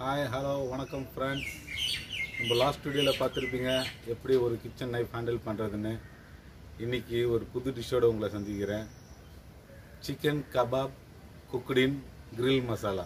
hi hello வணக்கம் friends நம்ம last வீடியோவில் பார்த்துருப்பீங்க எப்படி ஒரு கிச்சன் நைஃப் ஹேண்டில் பண்ணுறதுன்னு இன்னைக்கு ஒரு புது டிஷ்ஷோட உங்களை சந்திக்கிறேன் chicken kebab cooked in grill masala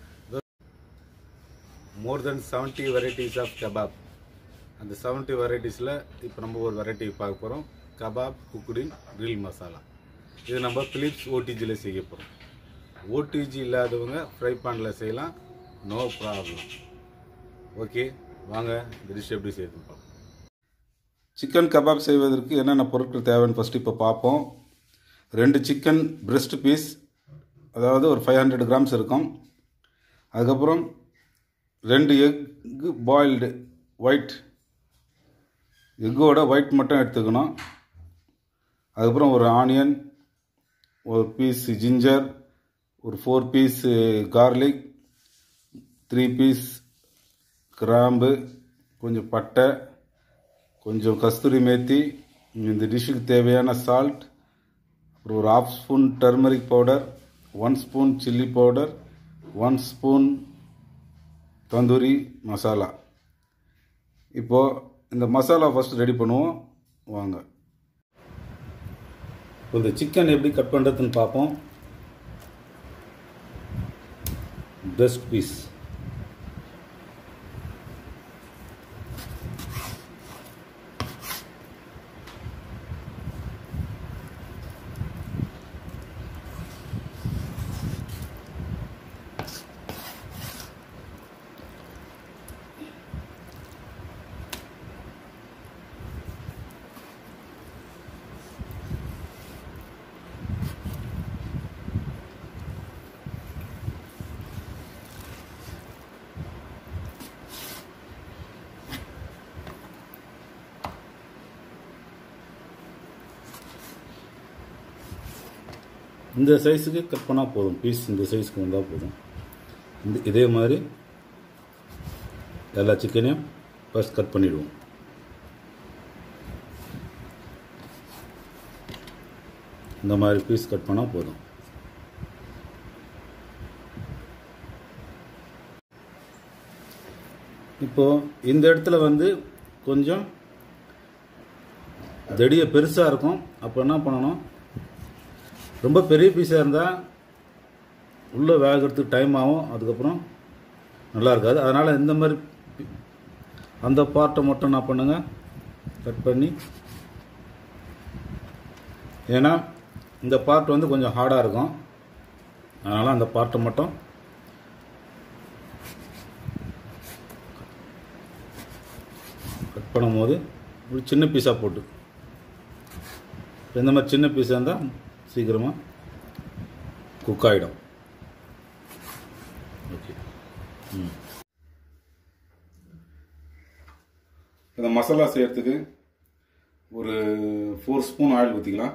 more than seventy varieties of kebab அந்த செவன்ட்டி வெரைட்டிஸில் இப்போ நம்ம ஒரு வெரைட்டி பார்க்க போகிறோம் கபாப் குக்குடின் கிரில் மசாலா இது நம்ம பிலிப்ஸ் ஓடிஜியில் செய்ய போகிறோம் ஓடிஜி இல்லாதவங்க ஃப்ரை பேனில் செய்யலாம் நோ ப்ராப்ளம் ஓகே வாங்க இந்த டிஷ் எப்படி செய்யணும் பார்ப்போம் சிக்கன் கபாப் செய்வதற்கு என்னென்ன பொருட்கள் தேவைன்னு ஃபஸ்ட்டு இப்போ பார்ப்போம் ரெண்டு சிக்கன் பிரெஸ்ட் பீஸ் அதாவது ஒரு ஃபைவ் ஹண்ட்ரட் கிராம்ஸ் இருக்கும் அதுக்கப்புறம் ரெண்டு எக்கு பாயில்டு ஒயிட் எக்கோட ஒயிட் மட்டும் எடுத்துக்கணும் அதுக்கப்புறம் ஒரு ஆனியன் ஒரு பீஸ் ஜிஞ்சர் ஒரு four piece garlic three piece கிராம்பு கொஞ்சம் பட்டை கொஞ்சம் கஸ்தூரி மேத்தி இந்த டிஷ்ஷுக்கு தேவையான சால்ட் அப்புறம் ஒரு half spoon turmeric powder one spoon chilli powder one spoon tandoori masala இப்போது இந்த மசாலா ஃபஸ்ட் ரெடி பண்ணுவோம் வாங்க இப்போ இந்த சிக்கன் எப்படி கட் பண்ணுறதுன்னு பார்ப்போம் பிரஸ்ட் பீஸ் இந்த சைஸுக்கு கட் பண்ணால் போதும் பீஸ் இந்த சைஸ்க்கு வந்தால் போதும் இந்த இதே மாதிரி எல்லா சிக்கனையும் ஃபர்ஸ்ட் கட் பண்ணிவிடுவோம் இந்த மாதிரி பீஸ் கட் பண்ணால் போதும் இப்போது இந்த இடத்துல வந்து கொஞ்சம் தடியை பெருசாக இருக்கும் அப்போ என்ன பண்ணணும் ரொம்ப பெரிய பீஸாக இருந்தால் உள்ளே வேகிறதுக்கு டைம் ஆகும் அதுக்கப்புறம் நல்லா இருக்காது அதனால் இந்த மாதிரி பி- அந்த பார்ட்டை மட்டும் என்ன பண்ணுங்க கட் பண்ணி ஏன்னா இந்த பார்ட் வந்து கொஞ்சம் ஹார்டாக இருக்கும் அதனால் அந்த பார்ட்டை மட்டும் கட் பண்ணும்போது ஒரு சின்ன பீஸாக போட்டு இந்த மாதிரி சின்ன பீஸாக இருந்தால் சீக்கிரமாக குக் ஆகிடும் ஓகே ம் இந்த மசாலா செய்யறதுக்கு ஒரு ஃபோர் ஸ்பூன் ஆயில் ஊற்றிக்கலாம்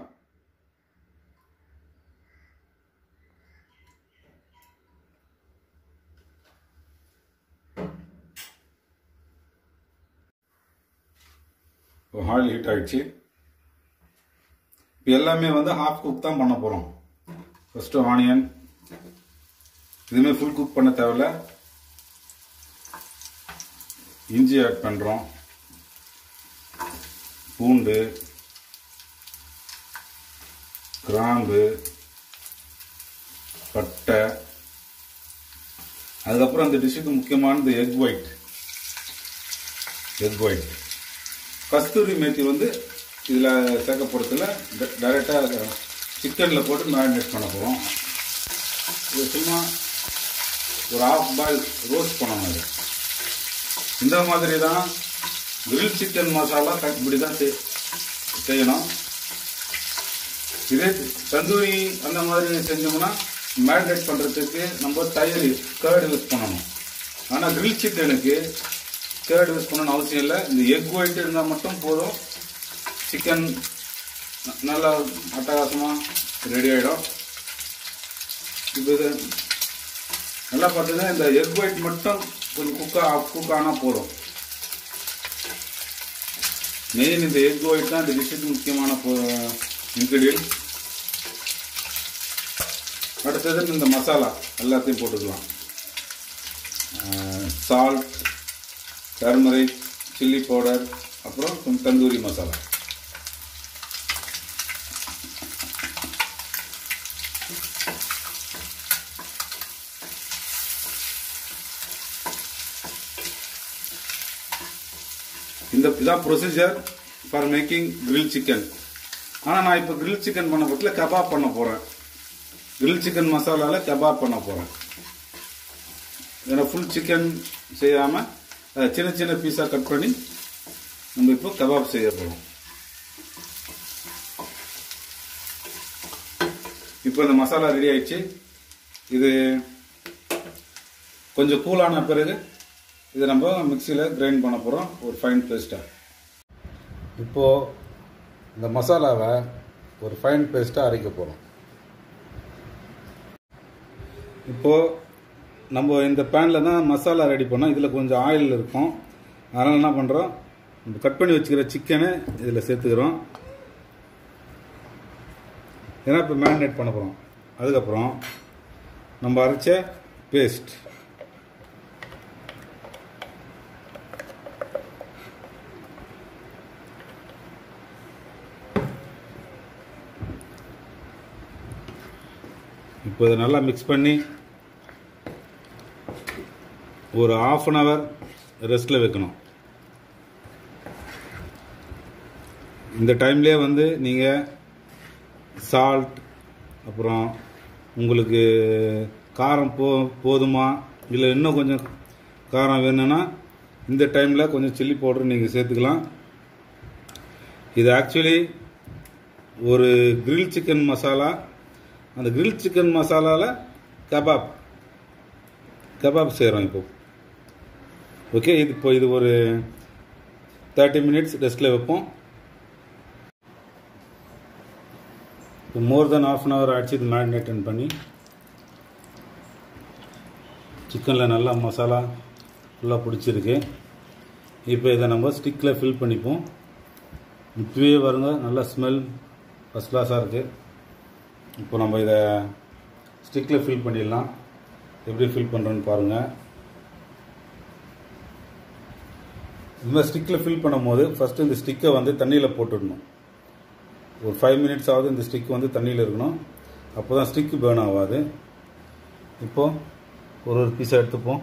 ஆயில் ஹீட் ஆயிடுச்சு இப்போ எல்லாமே வந்து ஹாஃப் குக் தான் பண்ண போகிறோம் ஃபஸ்ட்டு ஆனியன் இதுவுமே ஃபுல் குக் பண்ண தேவையில்ல இஞ்சி ஆட் பண்ணுறோம் பூண்டு கிராம்பு பட்டை அதுக்கப்புறம் அந்த டிஷ்ஷுக்கு முக்கியமானது egg white egg white kasuri methi வந்து இதில் சேர்க்க போகிறதுல டைரெக்டாக சிக்கனில் போட்டு மேரினேட் பண்ண போகிறோம் இது சும்மா ஒரு ஆஃப் பாயில் ரோஸ்ட் பண்ணணும் இது இந்த மாதிரி தான் கிரில் சிக்கன் மசாலா க- இப்படி தான் செய்- செய்யணும் இதே தந்தூரி அந்த மாதிரி செஞ்சோம்னா மேரினேட் பண்ணுறதுக்கு நம்ம தயிர் கேர்டு யூஸ் பண்ணணும் ஆனால் கிரில் சிக்கனுக்கு கேர்டு யூஸ் பண்ணணும்னு அவசியம் இல்லை இந்த எக் ஒயிட் இருந்தால் மட்டும் போதும் சிக்கன் ந- நல்லா அட்டகாசமாக ரெடி ஆகிடும் இப்போ இது நல்லா பார்த்தீங்கன்னா இந்த எக் ஒயிட் மட்டும் கொஞ்சம் குக்கா குக் ஆனால் போதும் மெயின் இந்த எக் ஒயிட் தான் இந்த டிஷ்ஷுக்கு முக்கியமான இன்க்ரீடியன்ட் அடுத்தது இந்த மசாலா எல்லாத்தையும் போட்டுக்கலாம் சால்ட் டர்மரிக் சில்லி பவுடர் அப்புறம் கொஞ்சம் தந்தூரி மசாலா இந்த இதான் procedure for making grill chicken ஆனால் நான் இப்போ கிரில் சிக்கன் பண்ண பட்சத்தில் கபாப் பண்ண போகிறேன் கிரில் சிக்கன் மசாலாவில் கபாப் பண்ண போகிறேன் ஏன்னா ஃபுல் சிக்கன் செய்யாமல் சின்ன சின்ன பீஸாக கட் பண்ணி நம்ம இப்போ கபாப் செய்ய போகிறோம் இப்போ இந்த மசாலா ரெடி ஆயிடுச்சு இது கொஞ்சம் கூலான பிறகு இதை நம்ம மிக்சியில் கிரைண்ட் பண்ண போகிறோம் ஒரு ஃபைன் பேஸ்ட்டாக இப்போது இந்த மசாலாவை ஒரு ஃபைன் பேஸ்ட்டாக அரைக்க போகிறோம் இப்போது நம்ம இந்த பேனில் தான் மசாலா ரெடி பண்ணோம் இதில் கொஞ்சம் ஆயில் இருக்கும் அதனால் என்ன பண்ணுறோம் நம்ம கட் பண்ணி வச்சுக்கிற சிக்கனை இதில் சேர்த்துக்கிறோம் ஏன்னா இப்போ மேரினேட் பண்ண போகிறோம் அதுக்கப்புறம் நம்ம அரைச்ச பேஸ்ட் இப்போ இதை நல்லா மிக்ஸ் பண்ணி ஒரு ஆஃப் அன் ஹவர் ரெஸ்ட்டில் வைக்கணும் இந்த டைம்லேயே வந்து நீங்கள் சால்ட் அப்புறம் உங்களுக்கு காரம் போ போதுமா இல்லை இன்னும் கொஞ்சம் காரம் வேணும்னா இந்த டைமில் கொஞ்சம் சில்லி பவுடர் நீங்கள் சேர்த்துக்கலாம் இது ஆக்சுவலி ஒரு கிரில் சிக்கன் மசாலா அந்த கிரில் சிக்கன் மசாலாவில் கபாப் கபாப் செய்கிறோம் இப்போ ஓகே இது இப்போ இது ஒரு தேர்ட்டி மினிட்ஸ் ரெஸ்ட்டில் வைப்போம் இப்போ more than half an hour ஆச்சு இது மேரினேட்டன் பண்ணி சிக்கனில் நல்லா மசாலா ஃபுல்லாக பிடிச்சிருக்கு இப்போ இதை நம்ம ஸ்டிக்கில் ஃபில் பண்ணிப்போம் இப்பவே பாருங்க நல்லா ஸ்மெல் ஃபஸ்ட் கிளாஸாக இருக்குது இப்போ நம்ம இதை ஸ்டிக்கில் ஃபில் பண்ணிடலாம் எப்படி ஃபில் பண்ணுறோன்னு பாருங்கள் இந்த மாதிரி ஸ்டிக்கில் ஃபில் பண்ணும்போது ஃபஸ்ட்டு இந்த ஸ்டிக்கை வந்து தண்ணியில் போட்டுடணும் ஒரு ஃபைவ் மினிட்ஸ் ஆகுது இந்த ஸ்டிக் வந்து தண்ணியில் இருக்கணும் அப்போ தான் ஸ்டிக்கு பேர்ன் ஆகாது இப்போது ஒரு ஒரு பீஸை எடுத்துப்போம்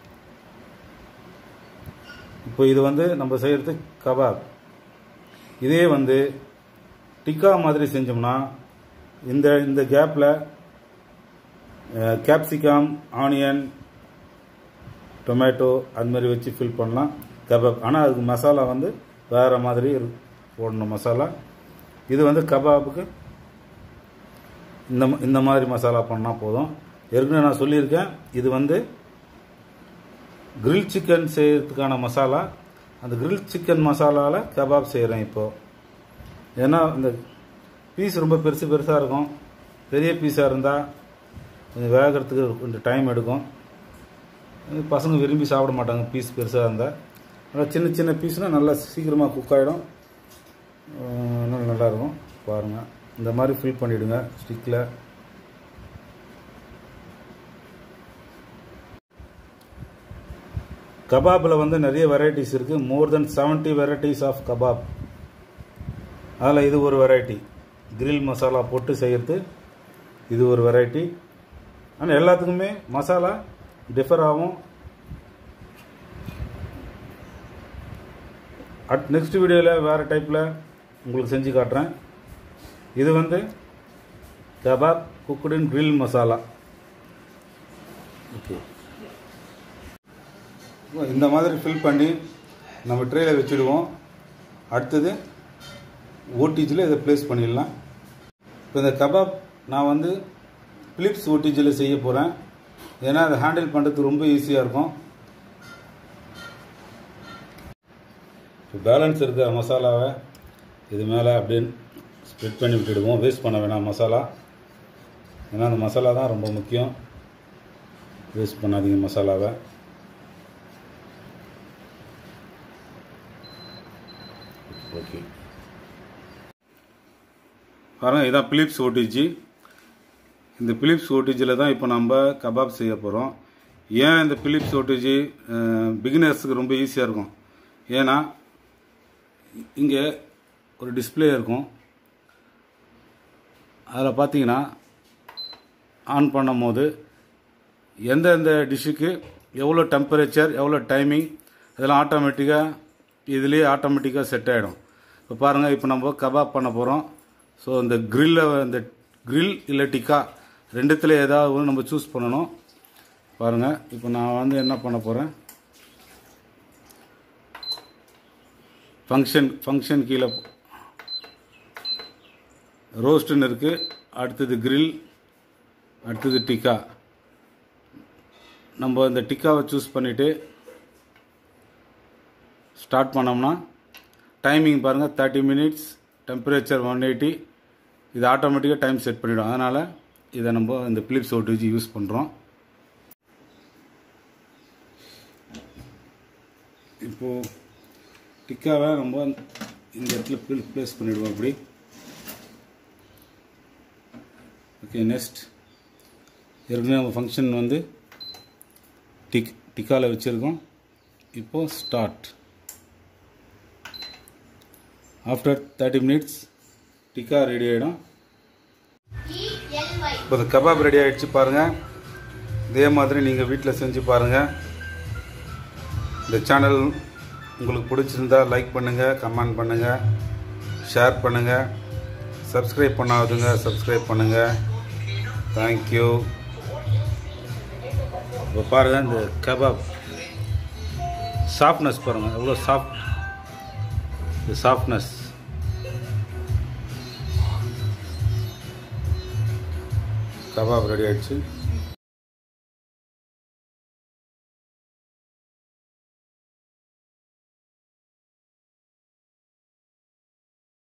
இப்போ இது வந்து நம்ம செய்கிறது கபாப் இதே வந்து டிக்கா மாதிரி செஞ்சோம்னா இந்த இந்த கேப்பில் கேப்சிகம் ஆனியன் டொமேட்டோ அது மாதிரி வச்சு ஃபில் பண்ணலாம் கபாப் ஆனால் அதுக்கு மசாலா வந்து வேறு மாதிரி போடணும் மசாலா இது வந்து கபாபுக்கு இந்த இந்த மாதிரி மசாலா பண்ணால் போதும் ஏற்கனவே நான் சொல்லியிருக்கேன் இது வந்து கிரில் சிக்கன் செய்யறதுக்கான மசாலா அந்த கிரில் சிக்கன் மசாலாவில் கபாப் செய்கிறேன் இப்போது ஏன்னா இந்த பீஸ் ரொம்ப பெருசு பெருசாக இருக்கும் பெரிய பீஸாக இருந்தால் கொஞ்சம் வேகிறதுக்கு கொஞ்சம் டைம் எடுக்கும் பசங்க விரும்பி சாப்பிட மாட்டாங்க பீஸ் பெருசாக இருந்தால் ஆனால் சின்ன சின்ன பீஸ்னால் நல்லா சீக்கிரமாக குக் ஆகிடும் இன்னும் நல்லாயிருக்கும் பாருங்கள் இந்த மாதிரி ஃபில் பண்ணிவிடுங்க ஸ்டிக்கில் கபாபில் வந்து நிறைய வெரைட்டிஸ் இருக்குது more than seventy varieties of kebab அதில் இது ஒரு வெரைட்டி கிரில் மசாலா போட்டு செய்கிறது இது ஒரு வெரைட்டி ஆனால் எல்லாத்துக்குமே மசாலா டிஃபர் ஆகும் அட் நெக்ஸ்ட் வீடியோவில் வேறு டைப்பில் உங்களுக்கு செஞ்சு காட்டுறேன் இது வந்து kebab cooked in grill masala okay இந்த மாதிரி ஃபில் பண்ணி நம்ம ட்ரேயில் வச்சுடுவோம் அடுத்தது ஓடிஜியில் இதை ப்ளேஸ் பண்ணிடலாம் இப்போ இந்த கபாப் நான் வந்து பிலிப்ஸ் ஓடிஜியில் செய்ய போகிறேன் ஏன்னா அதை ஹேண்டில் பண்ணுறதுக்கு ரொம்ப ஈஸியாக இருக்கும் இப்போ பேலன்ஸ் இருக்க மசாலாவை இது மேலே அப்படியே ஸ்ப்ரெட் பண்ணி விட்டுடுவோம் வேஸ்ட் பண்ண வேணாம் மசாலா ஏன்னா அந்த மசாலா தான் ரொம்ப முக்கியம் வேஸ்ட் பண்ணாதீங்க மசாலாவை ஓகே பாருங்கள் இதான் பிலிப்ஸ் ஓடிஜி இந்த பிலிப்ஸ் ஓடிஜியில் தான் இப்போ நம்ம கபாப் செய்ய போகிறோம் ஏன் இந்த பிலிப்ஸ் ஓடிஜி பிகினர்ஸுக்கு ரொம்ப ஈஸியாக இருக்கும் ஏன்னா இங்கே ஒரு டிஸ்ப்ளே இருக்கும் அதில் பார்த்தீங்கன்னா ஆன் பண்ணும் போது எந்தெந்த டிஷ்ஷுக்கு எவ்வளோ டெம்பரேச்சர் எவ்வளோ டைமிங் இதெல்லாம் ஆட்டோமேட்டிக்காக இதுலேயே ஆட்டோமேட்டிக்காக செட் ஆகிடும் இப்போ பாருங்கள் இப்போ நம்ம கபாப் பண்ண போகிறோம் ஸோ இந்த க்ரில்லை இந்த க்ரில் இல்லை டிக்கா ரெண்டுத்தில் ஏதாவது ஒன்று நம்ம சூஸ் பண்ணணும் பாருங்கள் இப்போ நான் வந்து என்ன பண்ண போகிறேன் ஃபங்க்ஷன் ஃபங்க்ஷன் கீழே ரோஸ்ட்டுன்னு இருக்குது அடுத்தது க்ரில் அடுத்தது டிக்கா நம்ம இந்த டிக்காவை சூஸ் பண்ணிவிட்டு ஸ்டார்ட் பண்ணோம்னா டைமிங் பாருங்கள் thirty minutes temperature one eighty இது ஆட்டோமேட்டிக்காக டைம் செட் பண்ணிவிடும் அதனால் இதை நம்ம இந்த பிலிப்ஸ் ஓடிஜி யூஸ் பண்ணுறோம் இப்போது டிக்காவை நம்ம இந்த இடத்துல ப்ளேஸ் பண்ணிவிடுவோம் அப்படி ஓகே நெக்ஸ்ட் ஏற்கனவே நம்ம ஃபங்க்ஷன் வந்து டிக் டிக்காவில் வச்சுருக்கோம் இப்போது start after thirty minutes tikka ready ஆகிடும் இப்போ இந்த கபாப் ரெடி ஆகிடுச்சு பாருங்கள் இதே மாதிரி நீங்கள் வீட்டில் செஞ்சு பாருங்கள் இந்த சேனல் உங்களுக்கு பிடிச்சிருந்தா லைக் பண்ணுங்கள் கமெண்ட் பண்ணுங்கள் ஷேர் பண்ணுங்கள் சப்ஸ்கிரைப் பண்ணாதுங்க சப்ஸ்கிரைப் பண்ணுங்கள் தேங்க்யூ இப்போ பாருங்கள் இந்த கபாப் சாஃப்ட்னஸ் பாருங்கள் எவ்வளோ சாஃப்ட் இந்த சாஃப்ட்னஸ் கபாப் ரெடி ஆயிடுச்சு